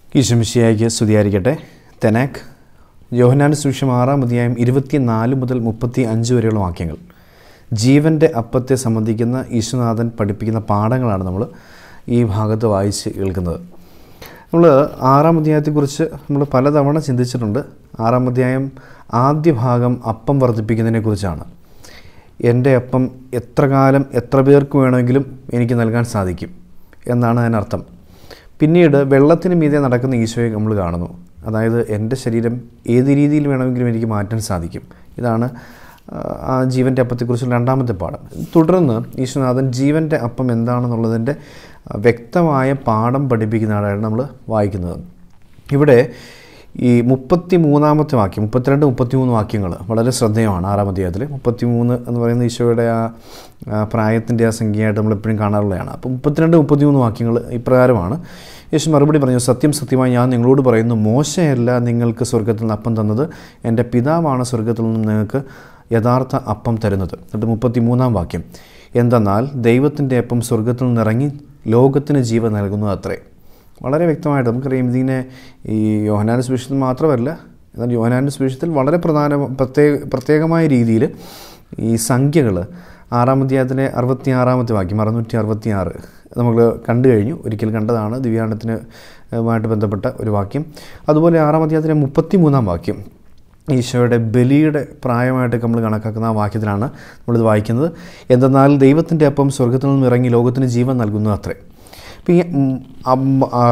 ഈശംശിയായിക്ക് സ്തുതിയായിരിക്കട്ടെ തെനാക്ക് യോഹനാൻ്റെ സുവിശേഷം ആറാം അധ്യായം ഇരുപത്തിനാല് മുതൽ മുപ്പത്തി അഞ്ച് വരെയുള്ള വാക്യങ്ങൾ ജീവൻ്റെ അപ്പത്തെ സംബന്ധിക്കുന്ന ഈശ്വനാഥൻ പഠിപ്പിക്കുന്ന പാഠങ്ങളാണ് നമ്മൾ ഈ ഭാഗത്ത് വായിച്ച് കേൾക്കുന്നത് നമ്മൾ ആറാം അധ്യായത്തെക്കുറിച്ച് നമ്മൾ പലതവണ ചിന്തിച്ചിട്ടുണ്ട് ആറാം അധ്യായം ആദ്യ ഭാഗം അപ്പം വർദ്ധിപ്പിക്കുന്നതിനെക്കുറിച്ചാണ് എൻ്റെ അപ്പം എത്ര കാലം എത്ര പേർക്ക് വേണമെങ്കിലും എനിക്ക് നൽകാൻ സാധിക്കും എന്നാണ് അതിനർത്ഥം പിന്നീട് വെള്ളത്തിന് മീതെ നടക്കുന്ന ഈശോയെ നമ്മൾ കാണുന്നു അതായത് എൻ്റെ ശരീരം ഏത് രീതിയിൽ വേണമെങ്കിലും എനിക്ക് മാറ്റാൻ സാധിക്കും ഇതാണ് ആ, ആ ജീവൻ്റെ അപ്പത്തെക്കുറിച്ചുള്ള രണ്ടാമത്തെ പാഠം തുടർന്ന് ഈശ്വനാഥൻ ജീവൻ്റെ അപ്പം എന്താണെന്നുള്ളതിൻ്റെ ആ, വ്യക്തമായ പാഠം പഠിപ്പിക്കുന്നതാണ് നമ്മൾ വായിക്കുന്നത് ഇവിടെ ഈ മുപ്പത്തി മൂന്നാമത്തെ വാക്യം മുപ്പത്തിരണ്ട് മുപ്പത്തിമൂന്ന് വാക്യങ്ങൾ വളരെ ശ്രദ്ധേയമാണ് ആറാം അധ്യായത്തിൽ മുപ്പത്തി മൂന്ന് എന്ന് പറയുന്ന ഈശോയുടെ ആ ആ പ്രായത്തിൻ്റെ ആ സംഖ്യയായിട്ട് നമ്മൾ എപ്പോഴും കാണാറുള്ളതാണ് അപ്പോൾ മുപ്പത്തിരണ്ട് മുപ്പത്തിമൂന്ന് വാക്യങ്ങൾ ഇപ്രകാരമാണ് യേശു മറുപടി പറഞ്ഞു സത്യം സത്യമായി ഞാൻ നിങ്ങളോട് പറയുന്നു മോശയല്ല നിങ്ങൾക്ക് സ്വർഗത്തിൽ നിന്ന് അപ്പം തന്നത് എൻ്റെ പിതാവാണ് സ്വർഗത്തിൽ നിന്നും നിങ്ങൾക്ക് യഥാർത്ഥ അപ്പം തരുന്നത് എന്നിട്ട് മുപ്പത്തി മൂന്നാം വാക്യം എന്തെന്നാൽ ദൈവത്തിൻ്റെ അപ്പം സ്വർഗത്തിൽ നിന്നിറങ്ങി ലോകത്തിന് ജീവൻ നൽകുന്നു അത്രേ വളരെ വ്യക്തമായിട്ട് നമുക്കറിയാം ഇതിനെ ഈ യോഹനാന സുവിശേഷത്തിൽ മാത്രമല്ല എന്നാൽ യോഹനാന സുവിശേഷത്തിൽ വളരെ പ്രധാന പ്രത്യേക പ്രത്യേകമായ രീതിയിൽ ഈ സംഖ്യകൾ ആറാം അധ്യായത്തിലെ അറുപത്തി ആറാമത്തെ വാക്യം അറുന്നൂറ്റി അറുപത്തി ആറ് നമ്മൾ കണ്ടു കഴിഞ്ഞു ഒരിക്കൽ കണ്ടതാണ് ദിവ്യാണ്ടത്തിന് മായിട്ട് ബന്ധപ്പെട്ട ഒരു വാക്യം അതുപോലെ ആറാം അധ്യായത്തിലെ മുപ്പത്തി മൂന്നാം വാക്യം ഈശോയുടെ ബലിയുടെ പ്രായമായിട്ട് നമ്മൾ കണക്കാക്കുന്ന ആ വാക്യത്തിലാണ് നമ്മളിത് വായിക്കുന്നത് എന്തെന്നാൽ ദൈവത്തിൻ്റെ അപ്പം സ്വർഗത്തിൽ നിന്നും ഇറങ്ങി ലോകത്തിന് ജീവൻ നൽകുന്നു അത്രേ അപ്പം ഈ ഉം, അം- ആ,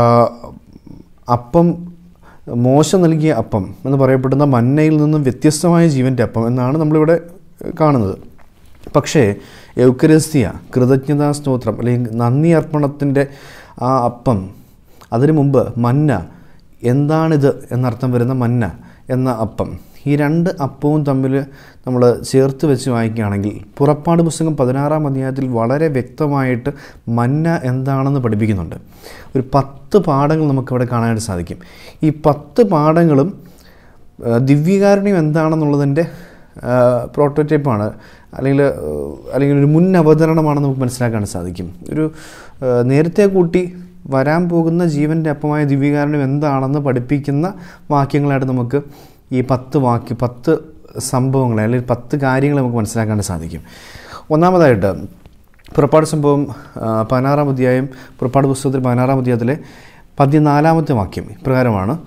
അപ്പം മോശ നൽകിയ അപ്പം എന്ന് പറയപ്പെടുന്ന മന്നയിൽ നിന്നും വ്യത്യസ്തമായ ജീവൻ്റെ അപ്പം എന്നാണ് നമ്മളിവിടെ കാണുന്നത് പക്ഷേ യൗക്കരസ്തിയ കൃതജ്ഞതാ സ്തോത്രം അല്ലെങ്കിൽ നന്ദി അർപ്പണത്തിൻ്റെ ആ അപ്പം അതിനു മുമ്പ് മന്ന എന്താണിത് എന്നർത്ഥം വരുന്ന മന്ന എന്ന അപ്പം ഈ രണ്ട് അപ്പവും തമ്മിൽ നമ്മൾ ചേർത്ത് വെച്ച് വായിക്കുകയാണെങ്കിൽ പുറപ്പാട് പുസ്തകം പതിനാറാം അധ്യായത്തിൽ വളരെ വ്യക്തമായിട്ട് മന്ന എന്താണെന്ന് പഠിപ്പിക്കുന്നുണ്ട് ഒരു പത്ത് പാഠങ്ങൾ നമുക്കവിടെ കാണാനായിട്ട് സാധിക്കും ഈ പത്ത് പാഠങ്ങളും ആ, ദിവ്യകാരുണ്യം എന്താണെന്നുള്ളതിൻ്റെ പ്രോട്ടോടൈപ്പാണ് അല്ലെങ്കിൽ ആ, അല്ലെങ്കിൽ ഒരു മുൻ അവതരണമാണ് നമുക്ക് മനസ്സിലാക്കാൻ സാധിക്കും ഒരു ആ, നേരത്തെ കൂട്ടി വരാൻ പോകുന്ന ജീവൻ്റെ അപ്പമായ ദിവ്യകാരുണ്യം എന്താണെന്ന് പഠിപ്പിക്കുന്ന വാക്യങ്ങളായിട്ട് നമുക്ക് ഈ പത്ത് വാക്യ പത്ത് സംഭവങ്ങളെ അല്ലെങ്കിൽ പത്ത് കാര്യങ്ങൾ നമുക്ക് മനസ്സിലാക്കാൻ സാധിക്കും ഒന്നാമതായിട്ട് പുറപ്പാട് സംഭവം ആ, പതിനാറാം അധ്യായം പുറപ്പാട് പുസ്തകത്തിൽ പതിനാറാം അധ്യായത്തിലെ പതിനാലാമത്തെ വാക്യം ഇപ്രകാരമാണ്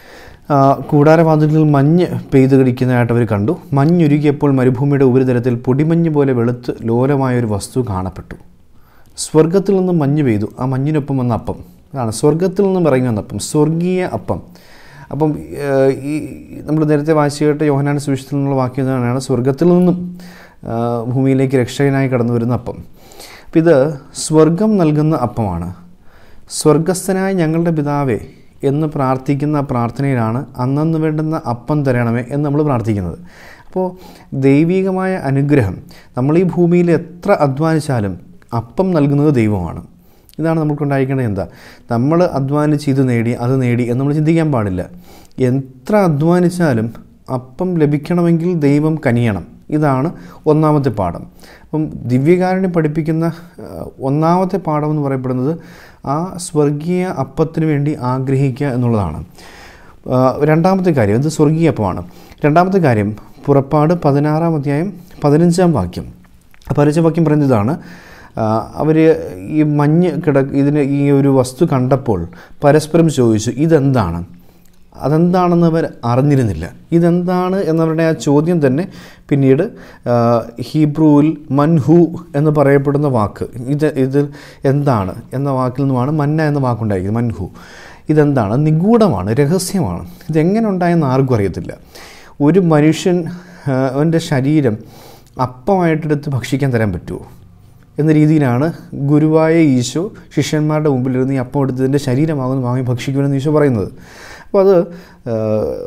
ആ, കൂടാരവാതിലിൽ മഞ്ഞ് പെയ്ത് കടിക്കുന്നതായിട്ട് അവർ കണ്ടു മഞ്ഞുരുകിയപ്പോൾ മരുഭൂമിയുടെ ഉപരിതലത്തിൽ പൊടിമഞ്ഞ് പോലെ വെളുത്ത് ലോലമായ ഒരു വസ്തു കാണപ്പെട്ടു സ്വർഗത്തിൽ നിന്നും മഞ്ഞ് പെയ്തു ആ മഞ്ഞിനൊപ്പം വന്ന അപ്പം അതാണ് സ്വർഗത്തിൽ നിന്നും ഇറങ്ങി വന്ന അപ്പം സ്വർഗീയ അപ്പം അപ്പം ഏഹ്, ഈ നമ്മൾ നേരത്തെ വായിച്ചു കേട്ട യോഹനാൻ സുവിശേഷത്തിൽ നിന്നുള്ള വാക്യം തന്നെയാണ് സ്വർഗത്തിൽ നിന്നും ആ, ഭൂമിയിലേക്ക് രക്ഷകനായി കടന്നു വരുന്ന അപ്പം അപ്പം ഇത് സ്വർഗം നൽകുന്ന അപ്പമാണ് സ്വർഗസ്ഥനായ ഞങ്ങളുടെ പിതാവേ എന്ന് പ്രാർത്ഥിക്കുന്ന ആ പ്രാർത്ഥനയിലാണ് അന്നന്ന് വേണ്ടുന്ന അപ്പം തരണമേ എന്ന് നമ്മൾ പ്രാർത്ഥിക്കുന്നത് അപ്പോൾ ദൈവികമായ അനുഗ്രഹം നമ്മൾ ഈ ഭൂമിയിൽ എത്ര അധ്വാനിച്ചാലും അപ്പം നൽകുന്നത് ദൈവമാണ് ഇതാണ് നമുക്കുണ്ടായിരിക്കേണ്ടത് എന്താ നമ്മൾ അധ്വാനിച്ച് ഇത് നേടി അത് നേടി എന്ന് നമ്മൾ ചിന്തിക്കാൻ പാടില്ല എത്ര അധ്വാനിച്ചാലും അപ്പം ലഭിക്കണമെങ്കിൽ ദൈവം കനിയണം ഇതാണ് ഒന്നാമത്തെ പാഠം അപ്പം ദിവ്യകാരനെ പഠിപ്പിക്കുന്ന ആ, ഒന്നാമത്തെ പാഠം എന്ന് പറയപ്പെടുന്നത് ആ സ്വർഗീയ അപ്പത്തിന് വേണ്ടി ആഗ്രഹിക്കുക എന്നുള്ളതാണ് ആ, രണ്ടാമത്തെ കാര്യം ഇത് സ്വർഗീയ അപ്പമാണ് രണ്ടാമത്തെ കാര്യം പുറപ്പാട് പതിനാറാം അധ്യായം പതിനഞ്ചാം വാക്യം ആ പതിനഞ്ചാം വാക്യം പറയുന്നത് ഇതാണ് അവർ ഈ മഞ്ഞ് കിട ഇതിന് ഈ ഒരു വസ്തു കണ്ടപ്പോൾ പരസ്പരം ചോദിച്ചു ഇതെന്താണ് അതെന്താണെന്ന് അവർ അറിഞ്ഞിരുന്നില്ല ഇതെന്താണ് എന്നവരുടെ ആ ചോദ്യം തന്നെ പിന്നീട് ആ, ഹീബ്രുവിൽ മൻഹു എന്ന് പറയപ്പെടുന്ന വാക്ക് ഇത് ഇത് എന്താണ് എന്ന വാക്കിൽ നിന്നുമാണ് മന്ന എന്ന വാക്കുണ്ടായിരിക്കുന്നത് മൻഹു ഇതെന്താണ് നിഗൂഢമാണ് രഹസ്യമാണ് ഇതെങ്ങനെ ഉണ്ടായെന്ന് ആർക്കും അറിയത്തില്ല ഒരു മനുഷ്യൻ ആ, അവൻ്റെ ശരീരം അപ്പമായിട്ടെടുത്ത് ഭക്ഷിക്കാൻ തരാൻ പറ്റുമോ എന്ന രീതിയിലാണ് ഗുരുവായ ഈശോ ശിഷ്യന്മാരുടെ മുമ്പിലിരുന്ന് ഈ അപ്പം എടുത്തതിൻ്റെ ശരീരമാകുന്നു വാങ്ങി ഭക്ഷിക്കുമെന്ന് ഈശോ പറയുന്നത് അപ്പോൾ അത് ആ,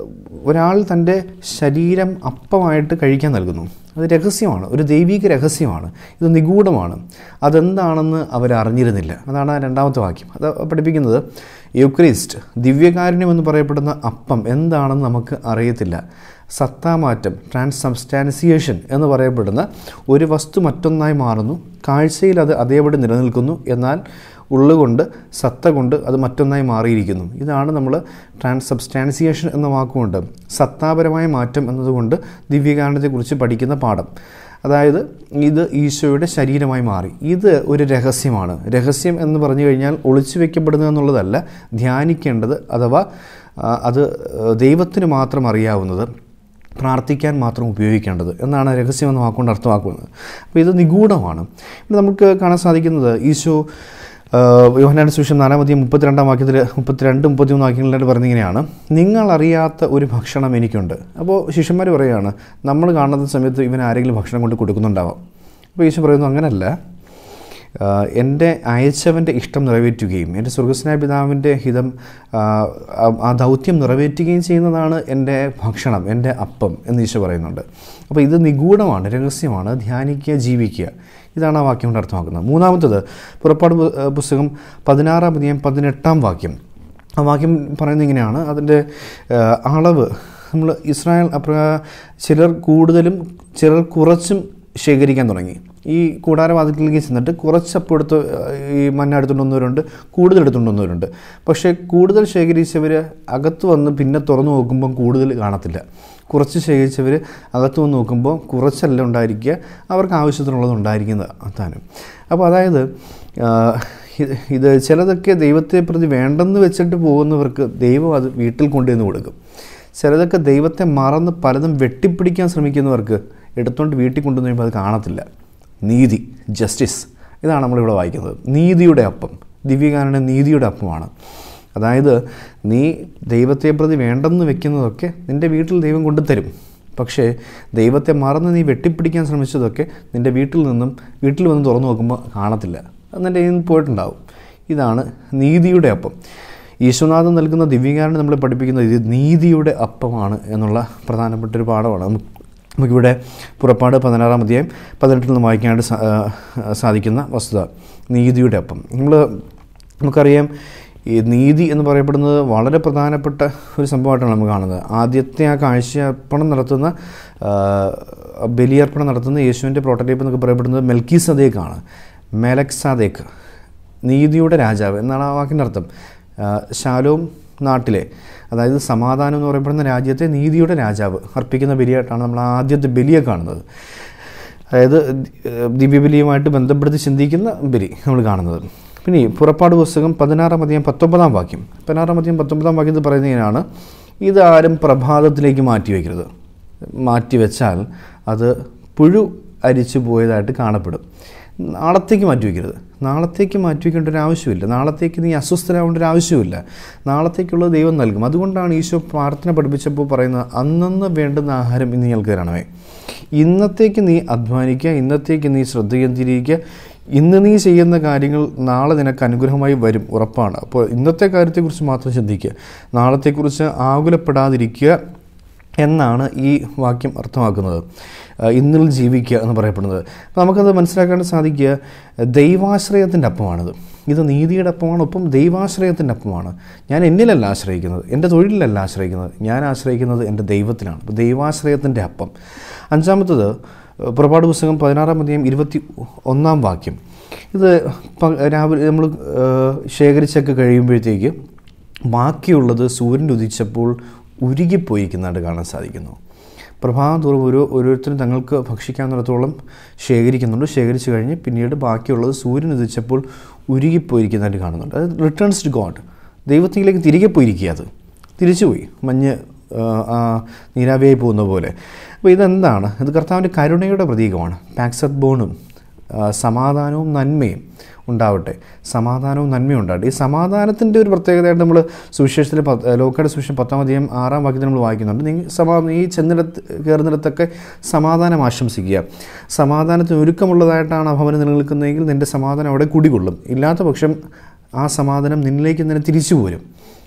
ഒരാൾ തൻ്റെ ശരീരം അപ്പമായിട്ട് കഴിക്കാൻ നൽകുന്നു അത് രഹസ്യമാണ് ഒരു ദൈവിക രഹസ്യമാണ് ഇത് നിഗൂഢമാണ് അതെന്താണെന്ന് അവർ അറിഞ്ഞിരുന്നില്ല അതാണ് ആ രണ്ടാമത്തെ വാക്യം അത് പഠിപ്പിക്കുന്നത് യുക്രിസ്റ്റ് ദിവ്യകാരുണ്യം എന്ന് പറയപ്പെടുന്ന അപ്പം എന്താണെന്ന് നമുക്ക് അറിയത്തില്ല സത്താമാറ്റം ട്രാൻസബ്സ്റ്റാൻസിയേഷൻ എന്ന് പറയപ്പെടുന്ന ഒരു വസ്തു മറ്റൊന്നായി മാറുന്നു കാഴ്ചയിൽ അത് അതേപടി നിലനിൽക്കുന്നു എന്നാൽ ഉള്ളുകൊണ്ട് സത്ത കൊണ്ട് അത് മറ്റൊന്നായി മാറിയിരിക്കുന്നു ഇതാണ് നമ്മൾ ട്രാൻസ് സബ്സ്റ്റാൻസിയേഷൻ എന്ന വാക്കുകൊണ്ട് സത്താപരമായ മാറ്റം എന്നതുകൊണ്ട് ദിവ്യകാരണത്തെക്കുറിച്ച് പഠിക്കുന്ന പാഠം അതായത് ഇത് ഈശോയുടെ ശരീരമായി മാറി ഇത് ഒരു രഹസ്യമാണ് രഹസ്യം എന്ന് പറഞ്ഞു കഴിഞ്ഞാൽ ഒളിച്ചു വെക്കപ്പെടുന്നത് എന്നുള്ളതല്ല ധ്യാനിക്കേണ്ടത് അഥവാ ആ, അത് ദൈവത്തിന് മാത്രം അറിയാവുന്നത് പ്രാർത്ഥിക്കാൻ മാത്രം ഉപയോഗിക്കേണ്ടത് എന്നാണ് രഹസ്യം എന്ന വാക്കുകൊണ്ട് അർത്ഥമാക്കുന്നത് അപ്പോൾ ഇത് നിഗൂഢമാണ് ഇവിടെ നമുക്ക് കാണാൻ സാധിക്കുന്നത് ഈശോ യോഹനാന്റെ സുവിശേഷം നാലാമധ്യം മുപ്പത്തിരണ്ടാം വാക്യത്തിൽ മുപ്പത്തിരണ്ട് മുപ്പത്തിമൂന്ന് വാക്യങ്ങളിലായിട്ട് പറയുന്നത് ഇങ്ങനെയാണ് നിങ്ങൾ അറിയാത്ത ഒരു ഭക്ഷണം എനിക്കുണ്ട് അപ്പോൾ ശിഷ്യന്മാർ പറയുകയാണ് നമ്മൾ കാണുന്ന സമയത്ത് ഇവൻ ആരെങ്കിലും ഭക്ഷണം കൊണ്ട് കൊടുക്കുന്നുണ്ടാവാം അപ്പോൾ ഈശോ പറയുന്നു അങ്ങനല്ല ആഹ് എൻ്റെ അയച്ചവൻ്റെ ഇഷ്ടം നിറവേറ്റുകയും എൻ്റെ സ്വർഗസ്നായ പിതാവിൻ്റെ ഹിതം ആഹ് ആ- ആ ദൗത്യം നിറവേറ്റുകയും ചെയ്യുന്നതാണ് എൻ്റെ ഭക്ഷണം എൻ്റെ അപ്പം എന്ന് ഈശോ പറയുന്നുണ്ട് അപ്പോൾ ഇത് നിഗൂഢമാണ് രഹസ്യമാണ് ധ്യാനിക്കുക ജീവിക്കുക ഇതാണ് ആ വാക്യം കൊണ്ട് അർത്ഥമാക്കുന്നത് മൂന്നാമത്തത് പുറപ്പാട് പു- ഏഹ് പുസ്തകം പതിനാറാം അധികം പതിനെട്ടാം വാക്യം ആ വാക്യം പറയുന്നത് ഇങ്ങനെയാണ് അതിൻ്റെ ഏഹ്, അളവ് നമ്മൾ ഇസ്രായേൽ അപ്ര ചിലർ കൂടുതലും ചിലർ കുറച്ചും ശേഖരിക്കാൻ തുടങ്ങി ഈ കൂടാരവാതിലേക്ക് ചെന്നിട്ട് കുറച്ച് അപ്പം എടുത്ത് ഈ മഞ്ഞ എടുത്തുകൊണ്ട് വന്നവരുണ്ട് കൂടുതൽ എടുത്തുകൊണ്ട് വന്നവരുണ്ട് പക്ഷേ കൂടുതൽ ശേഖരിച്ചവർ അകത്ത് വന്ന് പിന്നെ തുറന്നു നോക്കുമ്പം കൂടുതൽ കാണത്തില്ല കുറച്ച് ശേഖരിച്ചവർ അകത്ത് വന്ന് നോക്കുമ്പോൾ കുറച്ചല്ല ഉണ്ടായിരിക്കുക അവർക്ക് ആവശ്യത്തിനുള്ളത് ഉണ്ടായിരിക്കുന്നത് അതാണ് അപ്പോൾ അതായത് ആ, ഇത് ഇത് ചിലതൊക്കെ ദൈവത്തെ പ്രതി വേണ്ടെന്ന് വെച്ചിട്ട് പോകുന്നവർക്ക് ദൈവം അത് വീട്ടിൽ കൊണ്ടുവന്ന് കൊടുക്കും ചിലതൊക്കെ ദൈവത്തെ മറന്ന് പലതും വെട്ടിപ്പിടിക്കാൻ ശ്രമിക്കുന്നവർക്ക് എടുത്തുകൊണ്ട് വീട്ടിൽ കൊണ്ടുവന്ന് കഴിയുമ്പോൾ അത് കാണത്തില്ല നീതി ജസ്റ്റിസ് ഇതാണ് നമ്മളിവിടെ വായിക്കുന്നത് നീതിയുടെ അപ്പം ദിവ്യകാരുടെ നീതിയുടെ അപ്പമാണ് അതായത് നീ ദൈവത്തെ പ്രതി വേണ്ടെന്ന് വെക്കുന്നതൊക്കെ നിൻ്റെ വീട്ടിൽ ദൈവം കൊണ്ടുതരും പക്ഷേ ദൈവത്തെ മറന്ന് നീ വെട്ടിപ്പിടിക്കാൻ ശ്രമിച്ചതൊക്കെ നിൻ്റെ വീട്ടിൽ നിന്നും വീട്ടിൽ വന്ന് തുറന്നു നോക്കുമ്പോൾ കാണത്തില്ല അത് നിൻ്റെ കയ്യിൽ നിന്ന് പോയിട്ടുണ്ടാവും ഇതാണ് നീതിയുടെ അപ്പം ഈശ്വനാഥൻ നൽകുന്ന ദിവ്യകാരനെ നമ്മളെ പഠിപ്പിക്കുന്നത് ഇത് നീതിയുടെ അപ്പമാണ് എന്നുള്ള പ്രധാനപ്പെട്ട ഒരു പാഠമാണ് നമുക്ക് നമുക്കിവിടെ പുറപ്പാട് പതിനാറാം അധ്യായം പതിനെട്ടിൽ നിന്ന് വായിക്കാനായിട്ട് സാ- ആ, സാധിക്കുന്ന വസ്തുത നീതിയുടെ അപ്പം നമ്മൾ നമുക്കറിയാം ഈ നീതി എന്ന് പറയപ്പെടുന്നത് വളരെ പ്രധാനപ്പെട്ട ഒരു സംഭവമായിട്ടാണ് നമ്മൾ കാണുന്നത് ആദ്യത്തെ ആ കാഴ്ചയർപ്പണം നടത്തുന്ന ആ, ബലിയർപ്പണം നടത്തുന്ന യേശുവിൻ്റെ പ്രോട്ടോടൈപ്പ് എന്നൊക്കെ പറയപ്പെടുന്നത് മെൽക്കി സദേക്കാണ് മെലക് സാദേക്ക് നീതിയുടെ രാജാവ് എന്നാണ് ആ വാക്കിൻ്റെ അർത്ഥം ആ, ശാലോം നാട്ടിലെ അതായത് സമാധാനം എന്ന് പറയപ്പെടുന്ന രാജ്യത്തെ നീതിയുടെ രാജാവ് അർപ്പിക്കുന്ന ബലിയായിട്ടാണ് നമ്മൾ ആദ്യത്തെ ബലിയെ കാണുന്നത് അതായത് ഏഹ്, ദിവ്യബലിയുമായിട്ട് ബന്ധപ്പെടുത്തി ചിന്തിക്കുന്ന ബലി നമ്മൾ കാണുന്നത് പിന്നെ ഈ പുറപ്പാട് പുസ്തകം പതിനാറാം അധികം പത്തൊമ്പതാം വാക്യം പതിനാറാം അധികം പത്തൊമ്പതാം വാക്യത്തിൽ പറയുന്നത് ഇങ്ങനെയാണ് ഇതാരും പ്രഭാതത്തിലേക്ക് മാറ്റി വയ്ക്കരുത് മാറ്റിവെച്ചാൽ അത് പുഴു അരിച്ചു പോയതായിട്ട് കാണപ്പെടും നാളത്തേക്ക് മാറ്റി വയ്ക്കരുത് നാളത്തേക്ക് മാറ്റി വയ്ക്കേണ്ട ഒരു ആവശ്യമില്ല നാളത്തേക്ക് നീ അസ്വസ്ഥരാവേണ്ട ഒരു ആവശ്യമില്ല നാളത്തേക്കുള്ളത് ദൈവം നൽകും അതുകൊണ്ടാണ് ഈശോ പ്രാർത്ഥന പഠിപ്പിച്ചപ്പോൾ പറയുന്നത് അന്നന്ന് വേണ്ടുന്ന ആഹാരം ഇന്ന് ഞങ്ങൾക്ക് തരണമേ ഇന്നത്തേക്ക് നീ അധ്വാനിക്കുക ഇന്നത്തേക്ക് നീ ശ്രദ്ധ കേന്ദ്രീകരിക്കുക ഇന്ന് നീ ചെയ്യുന്ന കാര്യങ്ങൾ നാളെ നിനക്ക് അനുഗ്രഹമായി വരും ഉറപ്പാണ് അപ്പോൾ ഇന്നത്തെ കാര്യത്തെക്കുറിച്ച് മാത്രം ചിന്തിക്കുക നാളത്തെക്കുറിച്ച് ആകുലപ്പെടാതിരിക്കുക എന്നാണ് ഈ വാക്യം അർത്ഥമാക്കുന്നത് ആ, ഇന്നിൽ ജീവിക്കുക എന്ന് പറയപ്പെടുന്നത് അപ്പോൾ നമുക്കത് മനസ്സിലാക്കാൻ സാധിക്കുക ദൈവാശ്രയത്തിൻ്റെ അപ്പമാണിത് ഇത് നീതിയുടെ അപ്പമാണ് ഒപ്പം ദൈവാശ്രയത്തിൻ്റെ അപ്പമാണ് ഞാൻ എന്നിലല്ല ആശ്രയിക്കുന്നത് എൻ്റെ തൊഴിലിലല്ല ആശ്രയിക്കുന്നത് ഞാൻ ആശ്രയിക്കുന്നത് എൻ്റെ ദൈവത്തിലാണ് അപ്പോൾ ദൈവാശ്രയത്തിൻ്റെ അപ്പം അഞ്ചാമത്തത് പുറപ്പാട് പുസ്തകം പതിനാറാം അധ്യായം ഇരുപത്തി ഒന്നാം വാക്യം ഇത് പ- രാവിലെ നമ്മൾ ശേഖരിച്ചൊക്കെ കഴിയുമ്പോഴത്തേക്ക് ബാക്കിയുള്ളത് സൂര്യൻ ഉദിച്ചപ്പോൾ ഉരുകിപ്പോയിരിക്കുന്നതായിട്ട് കാണാൻ സാധിക്കുന്നു പ്രഭാതോറും ഓരോ ഓരോരുത്തരും തങ്ങൾക്ക് ഭക്ഷിക്കാവുന്നിടത്തോളം ശേഖരിക്കുന്നുണ്ട് ശേഖരിച്ച് കഴിഞ്ഞ് പിന്നീട് ബാക്കിയുള്ളത് സൂര്യൻ ഉദിച്ചപ്പോൾ ഉരുകിപ്പോയിരിക്കുന്നതായിട്ട് കാണുന്നുണ്ട് അത് റിട്ടേൺസ് ടു ഗോഡ് ദൈവത്തിലേക്ക് തിരികെ പോയിരിക്കുക അത് തിരിച്ചുപോയി മഞ്ഞ് ആ, ആ, നീരാവിയായി പോകുന്ന പോലെ അപ്പോൾ ഇതെന്താണ് ഇത് കർത്താവിൻ്റെ കരുണയുടെ പ്രതീകമാണ് പാക്സത് ബോണും ആ, സമാധാനവും നന്മയും ഉണ്ടാവട്ടെ സമാധാനവും നന്മയും ഉണ്ടാവട്ടെ ഈ സമാധാനത്തിൻ്റെ ഒരു പ്രത്യേകതയായിട്ട് നമ്മൾ സുവിശേഷത്തിൽ ലോക്കയുടെ സുവിശേഷം പത്താം അധികം ആറാം വാക്യത്തിൽ നമ്മൾ വായിക്കുന്നുണ്ട് നീ സമാ ഈ ചെന്നിടത്ത് കയറുന്നിടത്തൊക്കെ സമാധാനം ആശംസിക്കുക സമാധാനത്തിന് ഒരുക്കമുള്ളതായിട്ടാണ് ആ ഭവനം നിലനിൽക്കുന്നതെങ്കിൽ നിൻ്റെ സമാധാനം അവിടെ കുടികൊള്ളും ഇല്ലാത്ത പക്ഷം ആ സമാധാനം നിന്നിലേക്ക് തന്നെ തിരിച്ചു പോരും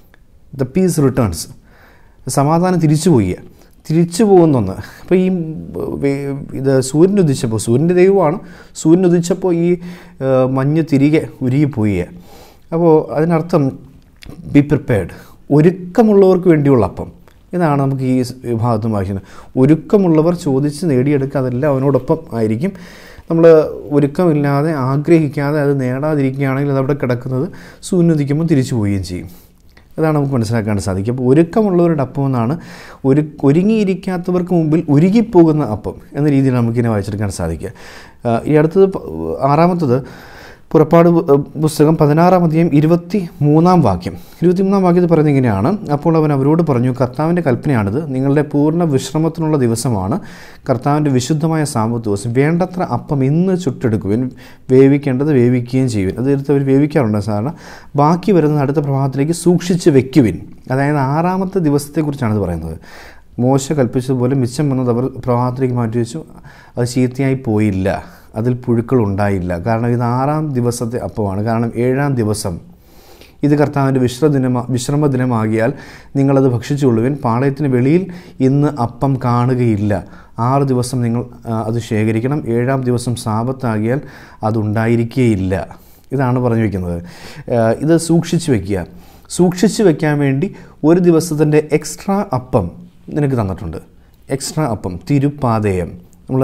ദ പീസ് റിട്ടേൺസ് സമാധാനം തിരിച്ചു പോയി തിരിച്ചു പോകുന്നൊന്ന് അപ്പോൾ ഈ വേ- ഇത് സൂര്യൻ ഉദിച്ചപ്പോൾ സൂര്യൻ്റെ ദൈവമാണ് സൂര്യൻ ഉദിച്ചപ്പോൾ ഈ ആ, മഞ്ഞ് തിരികെ ഉരുകിപ്പോയി അപ്പോൾ അതിനർത്ഥം ബി പ്രിപ്പയർഡ് ഒരുക്കമുള്ളവർക്ക് വേണ്ടിയുള്ള അപ്പം ഇതാണ് നമുക്ക് ഈ സ് വിഭാഗത്തും വായിക്കുന്നത് ഒരുക്കമുള്ളവർ ചോദിച്ച് നേടിയെടുക്കുക അതെല്ലാം അവനോടൊപ്പം ആയിരിക്കും നമ്മൾ ഒരുക്കമില്ലാതെ ആഗ്രഹിക്കാതെ അത് നേടാതിരിക്കുകയാണെങ്കിൽ അത് അവിടെ കിടക്കുന്നത് സൂര്യനുദിക്കുമ്പോൾ തിരിച്ചു പോവുകയും ചെയ്യും അതാണ് നമുക്ക് മനസ്സിലാക്കാൻ സാധിക്കും അപ്പോൾ ഒരുക്കമുള്ളവരുടെ അപ്പം എന്നാണ് ഒരു ഒരുങ്ങിയിരിക്കാത്തവർക്ക് മുമ്പിൽ ഉരുകിപ്പോകുന്ന അപ്പം എന്ന രീതിയിൽ നമുക്കിതിനെ വായിച്ചെടുക്കാൻ സാധിക്കുക ആ, ഈ അടുത്തത് പ- ആറാമത്തത് പുറപ്പാട് പു- പുസ്തകം പതിനാറാം അധ്യായം ഇരുപത്തി മൂന്നാം വാക്യം ഇരുപത്തി മൂന്നാം വാക്യത്തിൽ പറയുന്നത് ഇങ്ങനെയാണ് അപ്പോൾ അവൻ അവരോട് പറഞ്ഞു കർത്താവിൻ്റെ കൽപ്പനയാണിത് നിങ്ങളുടെ പൂർണ്ണ വിശ്രമത്തിനുള്ള ദിവസമാണ് കർത്താവിൻ്റെ വിശുദ്ധമായ സാമ്പത്ത് ദിവസം വേണ്ടത്ര അപ്പം ഇന്ന് ചുട്ടെടുക്കുവിൻ വേവിക്കേണ്ടത് വേവിക്കുകയും ചെയ്യുവിൻ അത് എടുത്ത് അവർ വേവിക്കാറുണ്ട് സാധാരണ ബാക്കി വരുന്ന അടുത്ത പ്രഭാതത്തിലേക്ക് സൂക്ഷിച്ച് വെക്കുവിൻ അതായത് ആറാമത്തെ ദിവസത്തെക്കുറിച്ചാണ് ഇത് പറയുന്നത് മോശ കൽപ്പിച്ചതുപോലെ മിച്ചം വന്നത് അവർ പ്രഭാതത്തിലേക്ക് മാറ്റി വെച്ചു അത് ചീത്തയായി പോയില്ല അതിൽ പുഴുക്കൾ ഉണ്ടായില്ല കാരണം ഇത് ആറാം ദിവസത്തെ അപ്പമാണ് കാരണം ഏഴാം ദിവസം ഇത് കർത്താവിൻ്റെ വിശ്രദിനമാ വിശ്രമ ദിനമാകിയാൽ നിങ്ങളത് ഭക്ഷിച്ചുകൊള്ളുവിൻ പാളയത്തിന് വെളിയിൽ ഇന്ന് അപ്പം കാണുകയില്ല ആറ് ദിവസം നിങ്ങൾ ആ, അത് ശേഖരിക്കണം ഏഴാം ദിവസം സാപത്താകിയാൽ അതുണ്ടായിരിക്കുകയില്ല ഇതാണ് പറഞ്ഞു വയ്ക്കുന്നത് ആ, ഇത് സൂക്ഷിച്ചു വയ്ക്കുക സൂക്ഷിച്ചു വെക്കാൻ വേണ്ടി ഒരു ദിവസത്തിൻ്റെ എക്സ്ട്രാ അപ്പം നിനക്ക് തന്നിട്ടുണ്ട് എക്സ്ട്രാ അപ്പം തിരുപ്പാതയം നമ്മൾ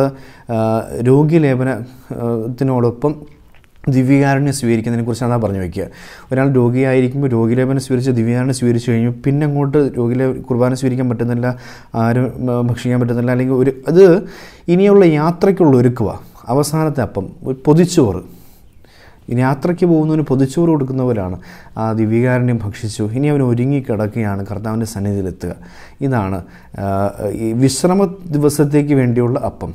രോഗിലേപനത്തിനോടൊപ്പം ദിവ്യകാരുണ്യം സ്വീകരിക്കുന്നതിനെ കുറിച്ച് അതാ പറഞ്ഞു വയ്ക്കുക ഒരാൾ രോഗിയായിരിക്കുമ്പോൾ രോഗിലേപനം സ്വീകരിച്ച് ദിവ്യകാരുണ്യം സ്വീകരിച്ചു കഴിഞ്ഞു പിന്നെ അങ്ങോട്ട് രോഗിലെ കുർബാന സ്വീകരിക്കാൻ പറ്റുന്നില്ല ആരും ആ, ഭക്ഷിക്കാൻ പറ്റുന്നില്ല അല്ലെങ്കിൽ ഒരു അത് ഇനിയുള്ള യാത്രയ്ക്കുള്ള ഒരുക്കുക അവസാനത്തെ അപ്പം ഒരു പൊതിച്ചോറ് ഇനി യാത്രയ്ക്ക് പോകുന്നവന് പൊതിച്ചോറ് കൊടുക്കുന്നവരാണ് ആ ദിവ്യകാരുണ്യം ഭക്ഷിച്ചു ഇനി അവൻ ഒരുങ്ങി കിടക്കുകയാണ് കർത്താവിൻ്റെ സന്നിധിയിലെത്തുക ഇതാണ് ആ, ഈ വിശ്രമ ദിവസത്തേക്ക് വേണ്ടിയുള്ള അപ്പം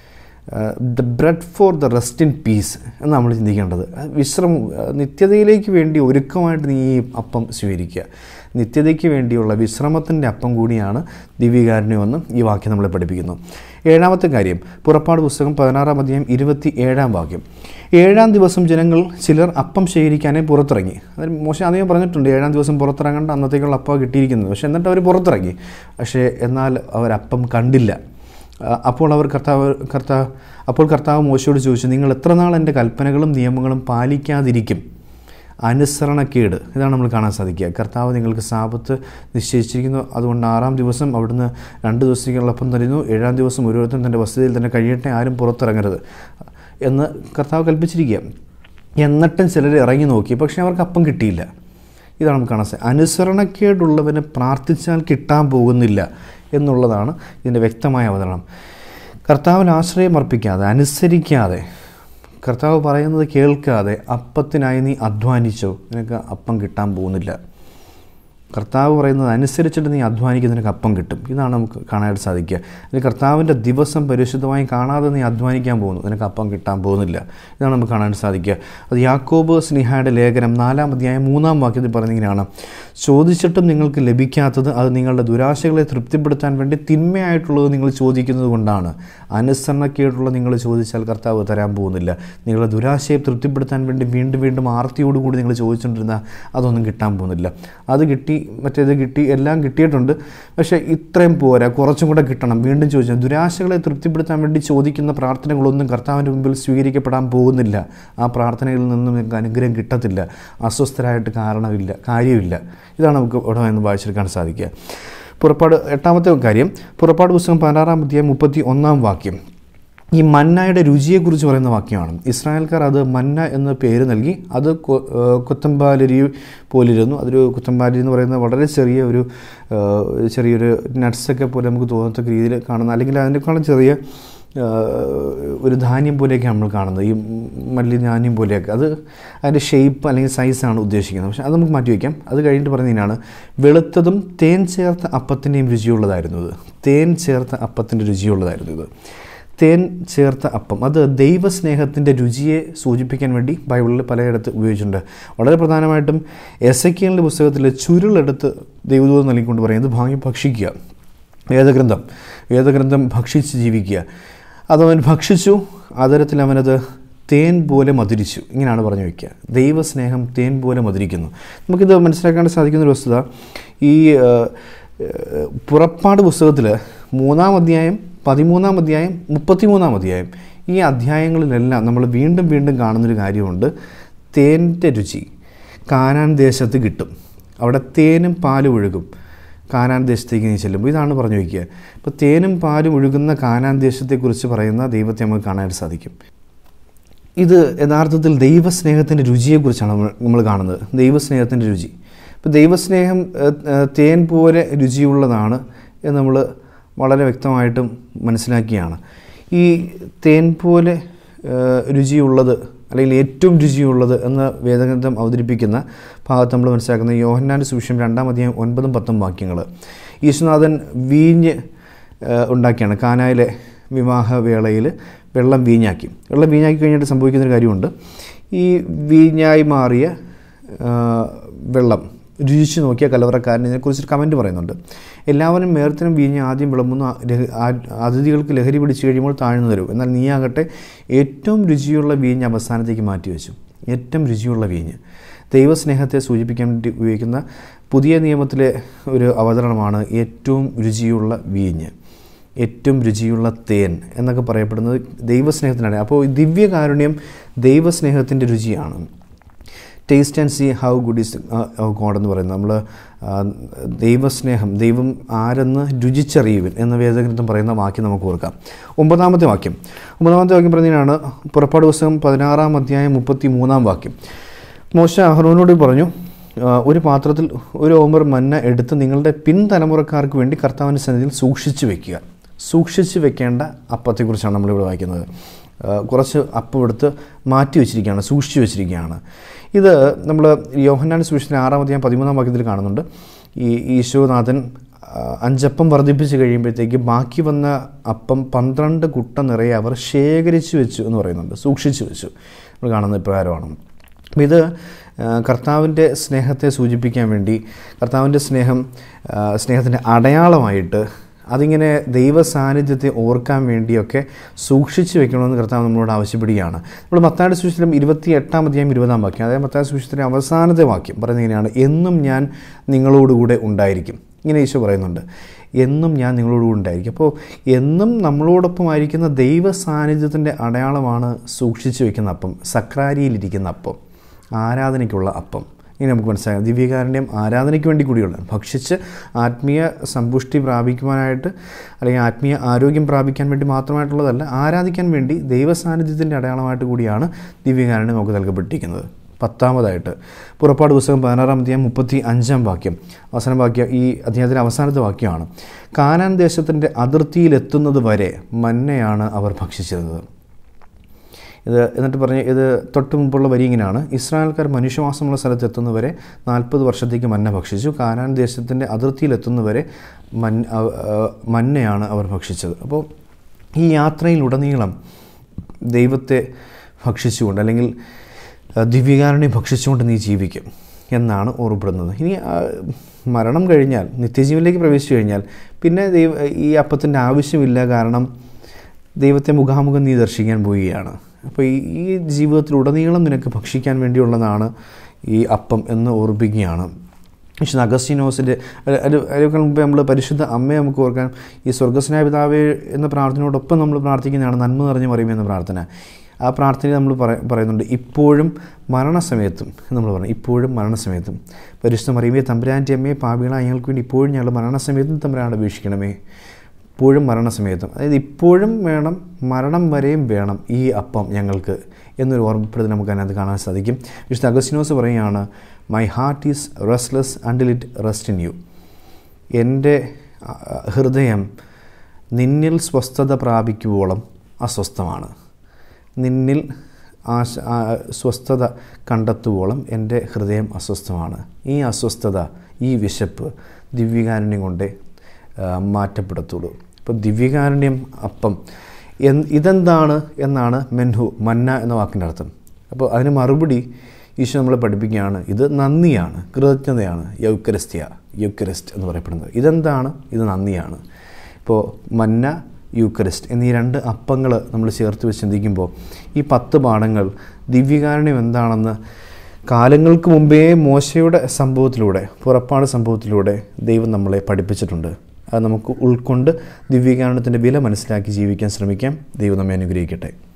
the bread for the rest in peace എന്ന് നമ്മൾ ചിന്തിക്കേണ്ടത് ആ, വിശ്രമം ആ, നിത്യതയിലേക്ക് വേണ്ടി ഒരുക്കമായിട്ട് നീ ഈ അപ്പം സ്വീകരിക്കുക നിത്യതയ്ക്ക് വേണ്ടിയുള്ള വിശ്രമത്തിൻ്റെ അപ്പം കൂടിയാണ് ദിവ്യകാരുണ്യമെന്ന് ഈ വാക്യം നമ്മളെ പഠിപ്പിക്കുന്നു ഏഴാമത്തെ കാര്യം പുറപ്പാട് പുസ്തകം പതിനാറാം അധ്യായം ഇരുപത്തി ഏഴാം വാക്യം ഏഴാം ദിവസം ജനങ്ങൾ ചിലർ അപ്പം ശേഖരിക്കാനായി പുറത്തിറങ്ങി അതിന് മോശം അധികം പറഞ്ഞിട്ടുണ്ട് ഏഴാം ദിവസം പുറത്തിറങ്ങേണ്ട അന്നത്തേക്കുള്ള അപ്പം കിട്ടിയിരിക്കുന്നത് പക്ഷേ എന്നിട്ട് അവർ പുറത്തിറങ്ങി പക്ഷേ എന്നാൽ അവരപ്പം കണ്ടില്ല ആ, അപ്പോൾ അവർ കർത്താവ് കർത്താവ് അപ്പോൾ കർത്താവ് മോശയോട് ചോദിച്ചു നിങ്ങൾ എത്ര നാൾ എൻ്റെ കൽപ്പനകളും നിയമങ്ങളും പാലിക്കാതിരിക്കും അനുസരണക്കേട് ഇതാണ് നമ്മൾ കാണാൻ സാധിക്കുക കർത്താവ് നിങ്ങൾക്ക് സാപത്ത് നിശ്ചയിച്ചിരിക്കുന്നു അതുകൊണ്ട് ആറാം ദിവസം അവിടുന്ന് രണ്ട് ദിവസത്തേക്കുള്ള അപ്പം തരുന്നു ഏഴാം ദിവസം ഓരോരുത്തരും തൻ്റെ വസതിയിൽ തന്നെ കഴിയട്ടെ ആരും പുറത്തിറങ്ങരുത് എന്ന് കർത്താവ് കൽപ്പിച്ചിരിക്കുക എന്നിട്ടും ചിലർ ഇറങ്ങി നോക്കി പക്ഷേ അവർക്ക് അപ്പം കിട്ടിയില്ല ഇതാണ് നമുക്ക് കാണാൻ സാധിക്കും അനുസരണക്കേടുള്ളവന് പ്രാർത്ഥിച്ചാൽ കിട്ടാൻ പോകുന്നില്ല എന്നുള്ളതാണ് ഇതിൻ്റെ വ്യക്തമായ അവതരണം കർത്താവിൽ ആശ്രയം അർപ്പിക്കാതെ അനുസരിക്കാതെ കർത്താവ് പറയുന്നത് കേൾക്കാതെ അപ്പത്തിനായി നീ അധ്വാനിച്ചോ നിനക്ക് അപ്പം കിട്ടാൻ പോകുന്നില്ല കർത്താവ് പറയുന്നത് അനുസരിച്ചിട്ട് നീ അധ്വാനിക്കുന്ന നിനക്ക് അപ്പം കിട്ടും ഇതാണ് നമുക്ക് കാണാനായിട്ട് സാധിക്കുക അല്ലെങ്കിൽ കർത്താവിൻ്റെ ദിവസം പരിശുദ്ധമായി കാണാതെ നീ അധ്വാനിക്കാൻ പോകുന്നു നിനക്ക് അപ്പം കിട്ടാൻ പോകുന്നില്ല ഇതാണ് നമുക്ക് കാണാൻ സാധിക്കുക അത് യാക്കോബ് സ്നിഹയുടെ ലേഖനം നാലാം അധ്യായം മൂന്നാം വാക്യത്തിൽ പറഞ്ഞിങ്ങനെയാണ് ചോദിച്ചിട്ടും നിങ്ങൾക്ക് ലഭിക്കാത്തത് അത് നിങ്ങളുടെ ദുരാശകളെ തൃപ്തിപ്പെടുത്താൻ വേണ്ടി തിന്മയായിട്ടുള്ളത് നിങ്ങൾ ചോദിക്കുന്നത് കൊണ്ടാണ് അനുസരണക്കേടുള്ള നിങ്ങൾ ചോദിച്ചാൽ കർത്താവ് തരാൻ പോകുന്നില്ല നിങ്ങളുടെ ദുരാശയെ തൃപ്തിപ്പെടുത്താൻ വേണ്ടി വീണ്ടും വീണ്ടും ആർത്തിയോടുകൂടി നിങ്ങൾ ചോദിച്ചുകൊണ്ടിരുന്ന അതൊന്നും കിട്ടാൻ പോകുന്നില്ല അത് കിട്ടി മറ്റേത് കിട്ടി എല്ലാം കിട്ടിയിട്ടുണ്ട് പക്ഷേ ഇത്രയും പോരാ കുറച്ചും കൂടെ കിട്ടണം വീണ്ടും ചോദിച്ചാൽ ദുരാശകളെ തൃപ്തിപ്പെടുത്താൻ വേണ്ടി ചോദിക്കുന്ന പ്രാർത്ഥനകളൊന്നും കർത്താവിൻ്റെ മുമ്പിൽ സ്വീകരിക്കപ്പെടാൻ പോകുന്നില്ല ആ പ്രാർത്ഥനകളിൽ നിന്നും നിങ്ങൾക്ക് അനുഗ്രഹം കിട്ടത്തില്ല അസ്വസ്ഥരായിട്ട് കാരണമില്ല കാര്യമില്ല ഇതാണ് നമുക്ക് ഇവിടെ നിന്ന് വായിച്ചെടുക്കാൻ സാധിക്കുക പുറപ്പാട് എട്ടാമത്തെ കാര്യം പുറപ്പാട് പുസ്തകം പതിനാറാം അധ്യായം മുപ്പത്തി ഒന്നാം വാക്യം ഈ മന്നയുടെ രുചിയെക്കുറിച്ച് പറയുന്ന വാക്യമാണ് ഇസ്രായേൽക്കാർ അത് മന്ന എന്ന പേര് നൽകി അത് കൊ- ഏഹ് കുത്തമ്പാലരി പോലിരുന്നു അതൊരു കുത്തമ്പാലരി എന്ന് പറയുന്നത് വളരെ ചെറിയ ഒരു ഏഹ് ചെറിയൊരു നട്ട്സൊക്കെ പോലെ നമുക്ക് തോന്നത്തക്ക രീതിയിൽ കാണുന്ന അല്ലെങ്കിൽ അതിനേക്കാളും ചെറിയ ഏഹ് ഒരു ധാന്യം പോലെയൊക്കെ നമ്മൾ കാണുന്നത് ഈ മല്ലി ധാന്യം പോലെയൊക്കെ അത് അതിൻ്റെ ഷേപ്പ് അല്ലെങ്കിൽ സൈസാണ് ഉദ്ദേശിക്കുന്നത് പക്ഷേ അത് നമുക്ക് മാറ്റി വയ്ക്കാം അത് കഴിഞ്ഞിട്ട് പറയുന്നതിനാണ് വെളുത്തതും തേൻ ചേർത്ത അപ്പത്തിൻ്റെയും രുചിയുള്ളതായിരുന്നു ഇത് തേൻ ചേർത്ത അപ്പത്തിൻ്റെ രുചിയുള്ളതായിരുന്നു ഇത് തേൻ ചേർത്ത അപ്പം അത് ദൈവസ്നേഹത്തിൻ്റെ രുചിയെ സൂചിപ്പിക്കാൻ വേണ്ടി ബൈബിളിൽ പലയിടത്ത് ഉപയോഗിച്ചിട്ടുണ്ട് വളരെ പ്രധാനമായിട്ടും എസ് എ പുസ്തകത്തിൽ ചുരുളെടുത്ത് ദൈവദൂതം നൽകിക്കൊണ്ട് പറയുന്നത് ഭാഗ്യം ഭക്ഷിക്കുക വേദഗ്രന്ഥം വേദഗ്രന്ഥം ഭക്ഷിച്ച് ജീവിക്കുക അതവൻ ഭക്ഷിച്ചു അതരത്തിൽ അവനത് തേൻ പോലെ മധുരിച്ചു ഇങ്ങനെയാണ് പറഞ്ഞു വയ്ക്കുക ദൈവസ്നേഹം തേൻ പോലെ മധുരിക്കുന്നു നമുക്കിത് മനസ്സിലാക്കാൻ സാധിക്കുന്ന ഒരു വസ്തുത ഈ ആ, ആ, പുറപ്പാട് പുസ്തകത്തിൽ മൂന്നാം അധ്യായം പതിമൂന്നാം അധ്യായം മുപ്പത്തിമൂന്നാം അധ്യായം ഈ അധ്യായങ്ങളിലെല്ലാം നമ്മൾ വീണ്ടും വീണ്ടും കാണുന്നൊരു കാര്യമുണ്ട് തേൻ്റെ രുചി കാനാൻ ദേശത്ത് കിട്ടും അവിടെ തേനും പാലും ഒഴുകും കാനാൻ ദേശത്തേക്ക് നീ ചെല്ലുമ്പോൾ ഇതാണ് പറഞ്ഞു വയ്ക്കുക ഇപ്പോൾ തേനും പാലും ഒഴുകുന്ന കാനാൻ ദേശത്തെക്കുറിച്ച് പറയുന്ന ദൈവത്തെ നമുക്ക് കാണാനായിട്ട് സാധിക്കും ഇത് യഥാർത്ഥത്തിൽ ദൈവസ്നേഹത്തിൻ്റെ രുചിയെക്കുറിച്ചാണ് നമ്മൾ നമ്മൾ കാണുന്നത് ദൈവസ്നേഹത്തിൻ്റെ രുചി ഇപ്പോൾ ദൈവസ്നേഹം ഏഹ്, ഏഹ്, തേൻ പോലെ രുചിയുള്ളതാണ് എന്ന് നമ്മൾ വളരെ വ്യക്തമായിട്ടും മനസ്സിലാക്കിയാണ് ഈ തേൻ പോലെ ഏഹ്, രുചിയുള്ളത് അല്ലെങ്കിൽ ഏറ്റവും രുചിയുള്ളത് എന്ന് വേദഗ്രന്ഥം അവതരിപ്പിക്കുന്ന ഭാഗത്ത് നമ്മൾ മനസ്സിലാക്കുന്ന യോഹന്നാൻ്റെ സുവിശേഷം രണ്ടാം അധ്യായം ഒൻപതും പത്തും വാക്യങ്ങൾ യേശുനാഥൻ വീഞ്ഞ് ഏഹ്, ഉണ്ടാക്കിയാണ് കാനായിലെ വിവാഹവേളയിൽ വെള്ളം വീഞ്ഞാക്കി വെള്ളം വീഞ്ഞാക്കി കഴിഞ്ഞിട്ട് സംഭവിക്കുന്നൊരു കാര്യമുണ്ട് ഈ വീഞ്ഞായി മാറിയ ആ, വെള്ളം രുചിച്ച് നോക്കിയ കലവറക്കാരൻ ഇതിനെക്കുറിച്ച് കമൻറ്റ് പറയുന്നുണ്ട് എല്ലാവരും മേർത്തിനും വീഞ്ഞ് ആദ്യം വിളമ്പുന്നു ആ- ലഹ- ആ- അതിഥികൾക്ക് ലഹരി പിടിച്ചു കഴിയുമ്പോൾ താഴ്ന്നു തരും എന്നാൽ നീയാകട്ടെ ഏറ്റവും രുചിയുള്ള വീഞ്ഞ് അവസാനത്തേക്ക് മാറ്റിവെച്ചു ഏറ്റവും രുചിയുള്ള വീഞ്ഞ് ദൈവസ്നേഹത്തെ സൂചിപ്പിക്കാൻ വേണ്ടി ഉപയോഗിക്കുന്ന പുതിയ നിയമത്തിലെ ഒരു അവതരണമാണ് ഏറ്റവും രുചിയുള്ള വീഞ്ഞ് ഏറ്റവും രുചിയുള്ള തേൻ എന്നൊക്കെ പറയപ്പെടുന്നത് ദൈവസ്നേഹത്തിനാണ് അപ്പോൾ ഈ ദിവ്യകാരുണ്യം ദൈവസ്നേഹത്തിൻ്റെ രുചിയാണ് taste and see how good is God എന്ന് പറയുന്നത് നമ്മൾ ദൈവസ്നേഹം ദൈവം ആരെന്ന് രുചിച്ചറിയുവിൻ എന്ന വേദഗ്രന്ഥം പറയുന്ന വാക്യം നമുക്ക് ഓർക്കാം ഒമ്പതാമത്തെ വാക്യം ഒമ്പതാമത്തെ വാക്യം പറയുന്നതിനാണ് പുറപ്പാട് പുസ്തകം പതിനാറാം അധ്യായം മുപ്പത്തി മൂന്നാം വാക്യം മോശ അഹ്റോനോട് പറഞ്ഞു "ആ, ഒരു പാത്രത്തിൽ ഒരു ഓമർ മന്ന എടുത്ത് നിങ്ങളുടെ പിൻതലമുറക്കാർക്ക് വേണ്ടി കർത്താവിൻ്റെ സന്നിധിയിൽ സൂക്ഷിച്ചു വെക്കുക സൂക്ഷിച്ചു വെക്കേണ്ട അപ്പത്തെക്കുറിച്ചാണ് നമ്മളിവിടെ വായിക്കുന്നത് ആ, കുറച്ച് അപ്പം എടുത്ത് മാറ്റി വെച്ചിരിക്കുകയാണ് സൂക്ഷിച്ചു വെച്ചിരിക്കുകയാണ് ഇത് നമ്മൾ യോഹന്നാൻ സുവിശേഷത്തിന് ആറാം അധ്യായം പതിമൂന്നാം വാക്യത്തിൽ കാണുന്നുണ്ട് ഈ ഈശോനാഥൻ ആ, അഞ്ചപ്പം വർദ്ധിപ്പിച്ച് കഴിയുമ്പോഴത്തേക്ക് ബാക്കി വന്ന അപ്പം പന്ത്രണ്ട് കുട്ട നിറയെ അവർ ശേഖരിച്ചു വെച്ചു എന്ന് പറയുന്നുണ്ട് സൂക്ഷിച്ചു വെച്ചു നമ്മൾ കാണുന്ന ഇപ്രകാരമാണ് അപ്പം ഇത് ആ, കർത്താവിൻ്റെ സ്നേഹത്തെ സൂചിപ്പിക്കാൻ വേണ്ടി കർത്താവിൻ്റെ സ്നേഹം ആ, സ്നേഹത്തിൻ്റെ അടയാളമായിട്ട് അതിങ്ങനെ ദൈവ സാന്നിധ്യത്തെ ഓർക്കാൻ വേണ്ടിയൊക്കെ സൂക്ഷിച്ചു വെക്കണമെന്ന് കർത്താവ് നമ്മളോട് ആവശ്യപ്പെടുകയാണ് നമ്മൾ മത്തായുടെ സുവിശേഷം ഇരുപത്തി എട്ടാം അധ്യായം ഇരുപതാം വാക്യം അതായത് മത്തായ സുവിശേഷത്തിൻ്റെ അവസാനത്തെ വാക്യം പറയുന്നത് ഇങ്ങനെയാണ് എന്നും ഞാൻ നിങ്ങളോടുകൂടെ ഉണ്ടായിരിക്കും ഇങ്ങനെ ഈശോ പറയുന്നുണ്ട് എന്നും ഞാൻ നിങ്ങളോടുകൂടെ ഉണ്ടായിരിക്കും അപ്പോൾ എന്നും നമ്മളോടൊപ്പം ആയിരിക്കുന്ന ദൈവ സാന്നിധ്യത്തിൻ്റെ അടയാളമാണ് സൂക്ഷിച്ചു വെക്കുന്ന അപ്പം സക്രാരിയിലിരിക്കുന്ന അപ്പം ആരാധനയ്ക്കുള്ള അപ്പം ഇനി നമുക്ക് മനസ്സിലാക്കാം ദിവ്യകാരുണ്യം ആരാധനയ്ക്ക് വേണ്ടി കൂടിയുള്ള ഭക്ഷിച്ച് ആത്മീയ സമ്പുഷ്ടി പ്രാപിക്കുവാനായിട്ട് അല്ലെങ്കിൽ ആത്മീയ ആരോഗ്യം പ്രാപിക്കാൻ വേണ്ടി മാത്രമായിട്ടുള്ളതല്ല ആരാധിക്കാൻ വേണ്ടി ദൈവസാന്നിധ്യത്തിൻ്റെ അടയാളമായിട്ട് കൂടിയാണ് ദിവ്യകാരുണ്യം നമുക്ക് നൽകപ്പെട്ടിരിക്കുന്നത് പത്താമതായിട്ട് പുറപ്പാട് പുസ്തകം പതിനാറാം അധ്യായം മുപ്പത്തി അഞ്ചാം വാക്യം അവസാന വാക്യം ഈ അധ്യായത്തിൻ്റെ അവസാനത്തെ വാക്യമാണ് കാനാൻ ദേശത്തിൻ്റെ അതിർത്തിയിലെത്തുന്നത് വരെ മന്നയാണ് അവർ ഭക്ഷിച്ചിരുന്നത് ഇത് എന്നിട്ട് പറഞ്ഞ് ഇത് തൊട്ട് മുമ്പുള്ള വരി ഇങ്ങനെയാണ് ഇസ്രായേൽക്കാർ മനുഷ്യവാസമുള്ള സ്ഥലത്ത് എത്തുന്നവരെ നാൽപ്പത് വർഷത്തേക്ക് മന്ന ഭക്ഷിച്ചു കാനാൻ ദേശത്തിൻ്റെ അതിർത്തിയിലെത്തുന്നവരെ മൻ അവ- ആ, മന്നയാണ് അവർ ഭക്ഷിച്ചത് അപ്പോൾ ഈ യാത്രയിലുടനീളം ദൈവത്തെ ഭക്ഷിച്ചുകൊണ്ട് അല്ലെങ്കിൽ ആ, ദിവ്യകാരുണ്യം ഭക്ഷിച്ചുകൊണ്ട് നീ ജീവിക്കും എന്നാണ് ഓർമ്മപ്പെടുന്നത് ഇനി ആ, മരണം കഴിഞ്ഞാൽ നിത്യജീവനിലേക്ക് പ്രവേശിച്ചു കഴിഞ്ഞാൽ പിന്നെ ദൈവ ഈ അപ്പത്തിൻ്റെ ആവശ്യമില്ല കാരണം ദൈവത്തെ മുഖാമുഖം നീ ദർശിക്കാൻ പോവുകയാണ് അപ്പോൾ ഈ ഈ ജീവിതത്തിലുടനീളം നിനക്ക് ഭക്ഷിക്കാൻ വേണ്ടിയുള്ളതാണ് ഈ അപ്പം എന്ന് ഓർപ്പിക്കുകയാണ് വിശുദ്ധ അഗസ്റ്റിനോസിൻ്റെ അതിനേക്കാൾ മുമ്പ് നമ്മൾ പരിശുദ്ധ അമ്മയെ നമുക്ക് ഓർക്കാൻ ഈ സ്വർഗസ്നായ പിതാവേ എന്ന പ്രാർത്ഥനയോടൊപ്പം നമ്മൾ പ്രാർത്ഥിക്കുന്നതാണ് നന്മ നിറഞ്ഞു മറിയുമെന്ന എന്ന പ്രാർത്ഥന ആ പ്രാർത്ഥനയിൽ നമ്മൾ പറ പറയുന്നുണ്ട് ഇപ്പോഴും മരണസമയത്തും എന്ന് നമ്മൾ പറഞ്ഞു ഇപ്പോഴും മരണസമയത്തും പരിശുദ്ധ മറിയമേ തമ്പുരാൻ്റെ അമ്മയെ പാപികളായ ഞങ്ങൾക്ക് വേണ്ടി ഇപ്പോഴും ഞങ്ങൾ മരണസമയത്തും തമ്പുരാണ് അപേക്ഷിക്കണമേ ഇപ്പോഴും മരണസമയത്തും അതായത് ഇപ്പോഴും വേണം മരണം വരെയും വേണം ഈ അപ്പം ഞങ്ങൾക്ക് എന്നൊരു ഓർമ്മപ്പെടുത്തൽ നമുക്ക് അതിനകത്ത് കാണാൻ സാധിക്കും വിശുദ്ധ അഗസ്റ്റിനോസ് പറയുകയാണ് my heart is restless until it rest in you എൻ്റെ ആ, ഹൃദയം നിന്നിൽ സ്വസ്ഥത പ്രാപിക്കുവോളം അസ്വസ്ഥമാണ് നിന്നിൽ ആശ ആ, സ്വസ്ഥത കണ്ടെത്തുവോളം എൻ്റെ ഹൃദയം അസ്വസ്ഥമാണ് ഈ അസ്വസ്ഥത ഈ വിശപ്പ് ദിവ്യകാരുണ്യം കൊണ്ടേ ആ, മാറ്റപ്പെടത്തുള്ളൂ ഇപ്പോൾ ദിവ്യകാരുണ്യം അപ്പം എൻ- ഇതെന്താണ് എന്നാണ് മെൻഹു മന്ന എന്ന വാക്കിൻ്റെ അർത്ഥം അപ്പോൾ അതിന് മറുപടി ഈശോ നമ്മളെ പഠിപ്പിക്കുകയാണ് ഇത് നന്ദിയാണ് കൃതജ്ഞതയാണ് യൗക്കരസ്ത്യ യൗക്കരസ്റ്റ് എന്ന് പറയപ്പെടുന്നത് ഇതെന്താണ് ഇത് നന്ദിയാണ് ഇപ്പോൾ മന്ന യൂക്കറിസ്റ്റ് എന്നീ രണ്ട് അപ്പങ്ങൾ നമ്മൾ ചേർത്ത് വെച്ച് ചിന്തിക്കുമ്പോൾ ഈ പത്ത് പാഠങ്ങൾ ദിവ്യകാരുണ്യം എന്താണെന്ന് കാലങ്ങൾക്ക് മുമ്പേ മോശയുടെ സംഭവത്തിലൂടെ പുറപ്പാട് സംഭവത്തിലൂടെ ദൈവം നമ്മളെ പഠിപ്പിച്ചിട്ടുണ്ട് അത് നമുക്ക് ഉൾക്കൊണ്ട് ദിവ്യകാരുണ്യത്തിൻ്റെ വില മനസ്സിലാക്കി ജീവിക്കാൻ ശ്രമിക്കാം ദൈവം നമ്മെ അനുഗ്രഹിക്കട്ടെ